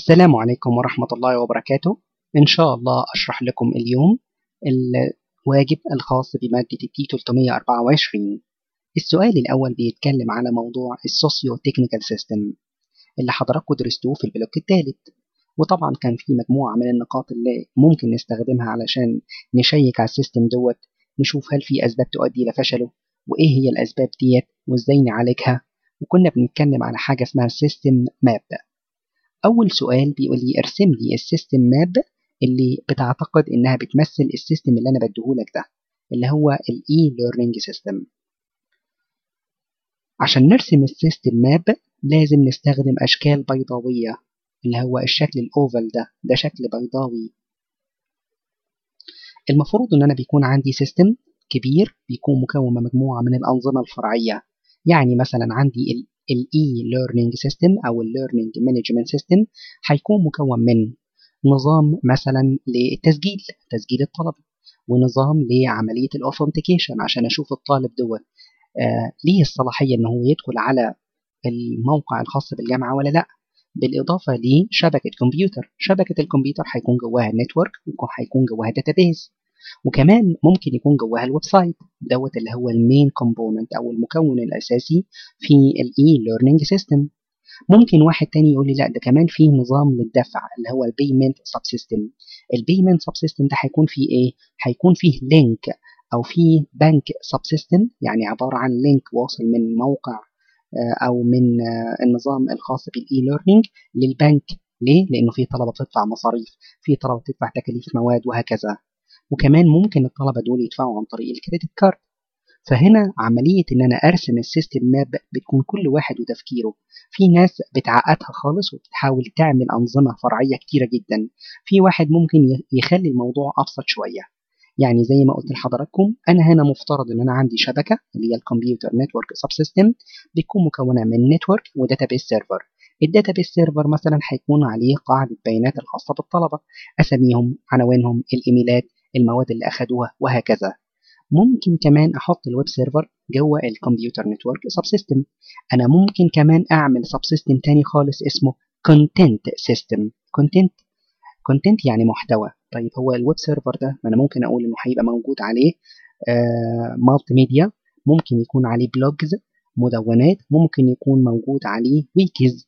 السلام عليكم ورحمة الله وبركاته إن شاء الله أشرح لكم اليوم الواجب الخاص بمادة التي 324 السؤال الأول بيتكلم على موضوع السوسيو تكنيكال سيستم اللي حضراتكم درستوه في البلوك الثالث وطبعا كان في مجموعة من النقاط اللي ممكن نستخدمها علشان نشيك على السيستم دوت نشوف هل في أسباب تؤدي لفشله وإيه هي الأسباب ديت وإزاي نعالجها وكنا بنتكلم على حاجة اسمها سيستم ماب أول سؤال بيقول لي ارسم لي السيستم ماب اللي بتعتقد إنها بتمثل السيستم اللي أنا بديهولك ده اللي هو الإي ليرنينج سيستم عشان نرسم السيستم ماب لازم نستخدم أشكال بيضاوية اللي هو الشكل الأوفل ده ده شكل بيضاوي المفروض إن أنا بيكون عندي سيستم كبير بيكون مكون من مجموعة من الأنظمة الفرعية يعني مثلا عندي الاي ليرنينج سيستم او الليرنينج مانجمنت سيستم هيكون مكون من نظام مثلا للتسجيل تسجيل الطلبه ونظام لعمليه الاوثنتيكيشن عشان اشوف الطالب دوت آه ليه الصلاحيه ان هو يدخل على الموقع الخاص بالجامعه ولا لا بالاضافه لشبكه كمبيوتر شبكه الكمبيوتر هيكون جواها نتورك وهيكون جواها داتابيز وكمان ممكن يكون جواها الويب سايت دوت اللي هو المين كومبوننت او المكون الاساسي في الاي ليرنينج سيستم ممكن واحد تاني يقول لي لا ده كمان فيه نظام للدفع اللي هو البيمنت سب سيستم البيمنت سب سيستم ده هيكون فيه ايه هيكون فيه لينك او فيه بنك سب سيستم يعني عباره عن لينك واصل من موقع او من النظام الخاص بالاي ليرنينج للبنك ليه لانه في طلبه بتدفع مصاريف في طلبه بتدفع تكاليف مواد وهكذا وكمان ممكن الطلبه دول يدفعوا عن طريق الكريدت كارد فهنا عملية إن أنا أرسم السيستم ماب بتكون كل واحد وتفكيره في ناس بتعقدها خالص وبتحاول تعمل أنظمة فرعية كتيرة جدا في واحد ممكن يخلي الموضوع أبسط شوية يعني زي ما قلت لحضراتكم أنا هنا مفترض إن أنا عندي شبكة اللي هي الكمبيوتر نتورك سب سيستم بتكون مكونة من نتورك وداتابيس سيرفر الداتابيس سيرفر مثلا هيكون عليه قاعدة بيانات الخاصة بالطلبة أساميهم عناوينهم الإيميلات المواد اللي أخدوها وهكذا ممكن كمان أحط الويب سيرفر جوه الكمبيوتر نتورك سب سيستم أنا ممكن كمان أعمل سب سيستم تاني خالص اسمه كونتنت سيستم كونتنت كونتنت يعني محتوى طيب هو الويب سيرفر ده ما أنا ممكن أقول إنه هيبقى موجود عليه آه مالتي ميديا ممكن يكون عليه بلوجز مدونات ممكن يكون موجود عليه ويكيز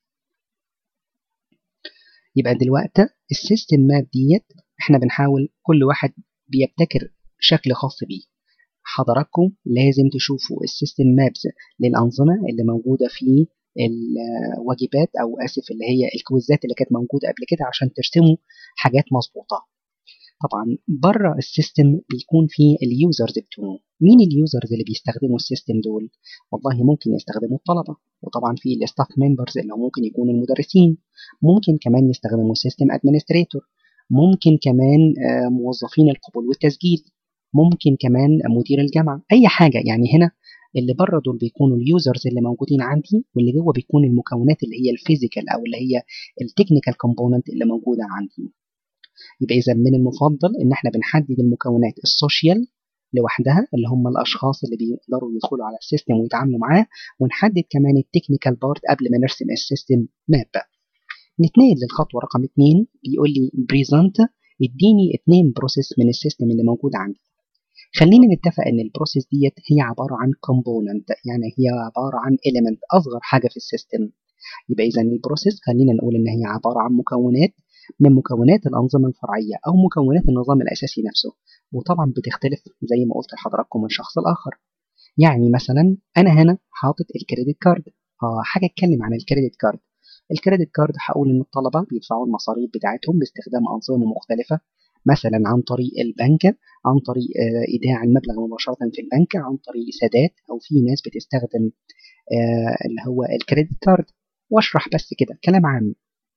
يبقى دلوقتي السيستم ماب ديت احنا بنحاول كل واحد بيبتكر شكل خاص بيه حضراتكم لازم تشوفوا السيستم مابس للأنظمة اللي موجودة في الواجبات أو آسف اللي هي الكويزات اللي كانت موجودة قبل كده عشان ترسموا حاجات مظبوطة طبعا بره السيستم بيكون فيه اليوزرز بتوعه مين اليوزرز اللي بيستخدموا السيستم دول والله ممكن يستخدموا الطلبة وطبعا في الستاف ممبرز اللي ممكن يكونوا المدرسين ممكن كمان يستخدموا السيستم ادمنستريتور ممكن كمان موظفين القبول والتسجيل ممكن كمان مدير الجامعة أي حاجة يعني هنا اللي بره دول بيكونوا اليوزرز اللي موجودين عندي واللي جوه بيكون المكونات اللي هي الفيزيكال أو اللي هي التكنيكال كومبوننت اللي موجودة عندي يبقى إذا من المفضل إن إحنا بنحدد المكونات السوشيال لوحدها اللي هم الأشخاص اللي بيقدروا يدخلوا على السيستم ويتعاملوا معاه ونحدد كمان التكنيكال بارت قبل ما نرسم السيستم ماب نتنقل للخطوة رقم اتنين بيقول لي بريزنت اديني اتنين بروسيس من السيستم اللي موجود عندي خلينا نتفق ان البروسيس ديت هي عبارة عن كومبوننت يعني هي عبارة عن element اصغر حاجة في السيستم يبقى اذا البروسيس خلينا نقول ان هي عبارة عن مكونات من مكونات الأنظمة الفرعية أو مكونات النظام الأساسي نفسه وطبعا بتختلف زي ما قلت لحضراتكم من شخص لآخر يعني مثلا أنا هنا حاطط الكريدت كارد آه حاجة اتكلم عن الكريدت كارد الكريدت كارد هقول ان الطلبه بيدفعوا المصاريف بتاعتهم باستخدام انظمه مختلفه مثلا عن طريق البنك عن طريق ايداع المبلغ مباشره في البنك عن طريق سداد او في ناس بتستخدم اللي هو الكريدت كارد واشرح بس كده كلام عام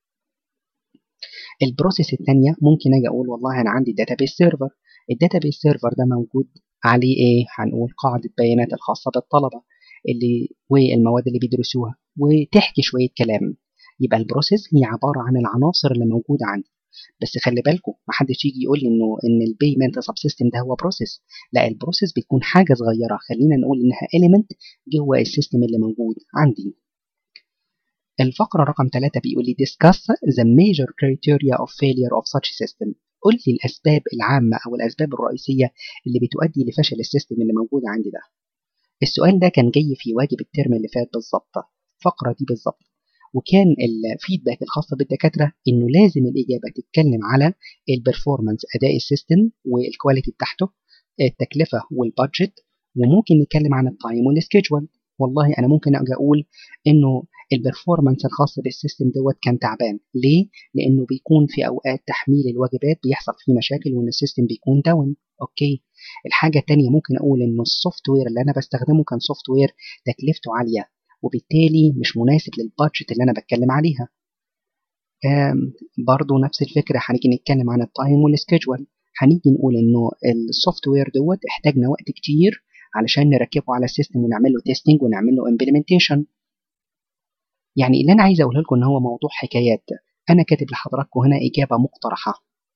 البروسيس الثانيه ممكن اجي اقول والله انا عندي داتابيس سيرفر الداتابيس سيرفر ده موجود عليه ايه هنقول قاعده بيانات الخاصه بالطلبه اللي والمواد اللي بيدرسوها وتحكي شويه كلام يبقى البروسيس هي عباره عن العناصر اللي موجوده عندي بس خلي بالكم ما حدش يجي يقول لي انه ان البيمنت سب سيستم ده هو بروسيس لا البروسيس بتكون حاجه صغيره خلينا نقول انها اليمنت جوه السيستم اللي موجود عندي الفقرة رقم 3 بيقول لي discuss the major criteria of failure of such system قول لي الأسباب العامة أو الأسباب الرئيسية اللي بتؤدي لفشل السيستم اللي موجود عندي ده السؤال ده كان جاي في واجب الترم اللي فات بالظبط الفقرة دي بالظبط وكان الفيدباك الخاصة بالدكاترة إنه لازم الإجابة تتكلم على البرفورمانس أداء السيستم والكواليتي بتاعته التكلفة والبادجت وممكن نتكلم عن التايم والسكيدجول والله انا ممكن اجي اقول انه البرفورمانس الخاص بالسيستم دوت كان تعبان ليه لانه بيكون في اوقات تحميل الواجبات بيحصل فيه مشاكل وان السيستم بيكون داون اوكي الحاجه الثانيه ممكن اقول انه السوفت وير اللي انا بستخدمه كان سوفت وير تكلفته عاليه وبالتالي مش مناسب للبادجت اللي انا بتكلم عليها برضه نفس الفكره هنيجي نتكلم عن التايم والسكيدجول هنيجي نقول انه السوفت وير دوت احتاجنا وقت كتير علشان نركبه على السيستم ونعمل له تيستنج ونعمل له امبلمنتيشن يعني اللي انا عايز اقوله لكم ان هو موضوع حكايات انا كاتب لحضراتكم هنا اجابه مقترحه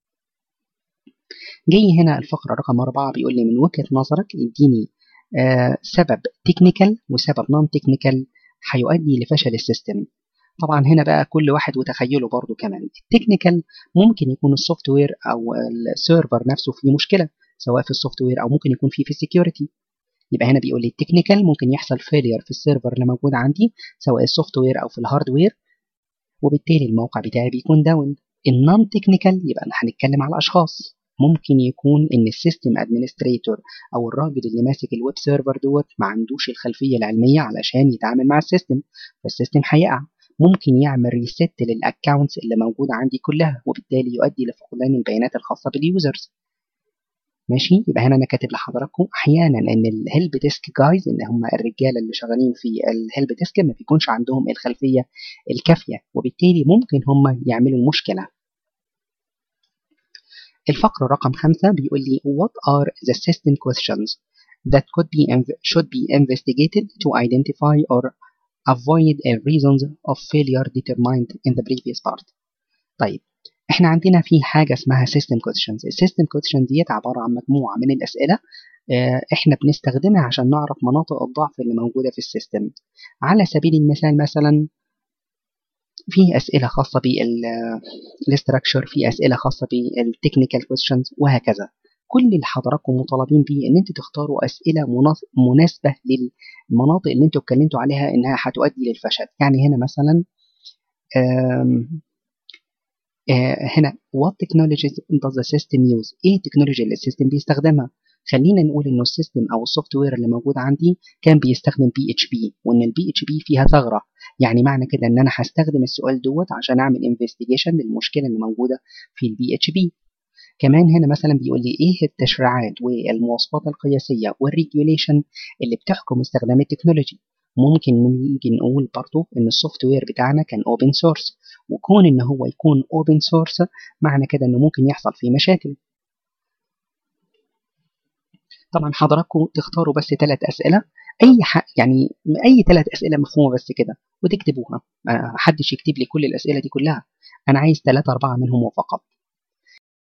جاي هنا الفقرة رقم أربعة بيقول لي من وجهة نظرك اديني آه سبب تكنيكال وسبب نون تكنيكال هيؤدي لفشل السيستم طبعا هنا بقى كل واحد وتخيله برضو كمان التكنيكال ممكن يكون السوفت وير او السيرفر نفسه فيه مشكله سواء في السوفت وير او ممكن يكون فيه في السكيورتي يبقى هنا بيقول لي التكنيكال ممكن يحصل فيلير في السيرفر اللي موجود عندي سواء السوفت وير او في الهاردوير وبالتالي الموقع بتاعي بيكون داون النون تكنيكال يبقى هنتكلم على الاشخاص ممكن يكون ان السيستم ادمنستريتور او الراجل اللي ماسك الويب سيرفر دوت ما عندوش الخلفيه العلميه علشان يتعامل مع السيستم فالسيستم هيقع ممكن يعمل ريست للاكونتس اللي موجوده عندي كلها وبالتالي يؤدي لفقدان البيانات الخاصه باليوزرز ماشي يبقى هنا انا كاتب لحضراتكم احيانا ان الهيلب ديسك جايز ان هم الرجاله اللي شغالين في الهيلب ديسك ما بيكونش عندهم الخلفيه الكافيه وبالتالي ممكن هم يعملوا المشكله الفقرة رقم خمسة بيقول لي what are the system questions that could be should be investigated to identify or avoid a reasons of failure determined in the previous part طيب احنا عندنا في حاجة اسمها system questions السيستم questions ديت عبارة عن مجموعة من الأسئلة اه احنا بنستخدمها عشان نعرف مناطق الضعف اللي موجودة في السيستم على سبيل المثال مثلا في أسئلة خاصة بالاستراكشر في أسئلة خاصة بالتكنيكال كويشنز وهكذا كل اللي حضراتكم مطالبين بيه ان انتوا تختاروا اسئله مناسبه للمناطق اللي انتوا اتكلمتوا عليها انها هتؤدي للفشل يعني هنا مثلا هنا what technologies does the system use ايه التكنولوجيا اللي السيستم بيستخدمها خلينا نقول انه السيستم او السوفت وير اللي موجود عندي كان بيستخدم بي اتش بي وان البي اتش بي فيها ثغره يعني معنى كده ان انا هستخدم السؤال دوت عشان اعمل انفستيجيشن للمشكله اللي موجوده في البي اتش بي كمان هنا مثلا بيقول لي ايه التشريعات والمواصفات القياسيه والريجوليشن اللي بتحكم استخدام التكنولوجي ممكن نيجي نقول برضو ان السوفت وير بتاعنا كان اوبن سورس وكون ان هو يكون اوبن سورس معنى كده انه ممكن يحصل فيه مشاكل طبعا حضراتكم تختاروا بس ثلاث اسئله اي حق يعني اي ثلاث اسئله مفهومه بس كده وتكتبوها محدش يكتب لي كل الاسئله دي كلها انا عايز ثلاثة أربعة منهم فقط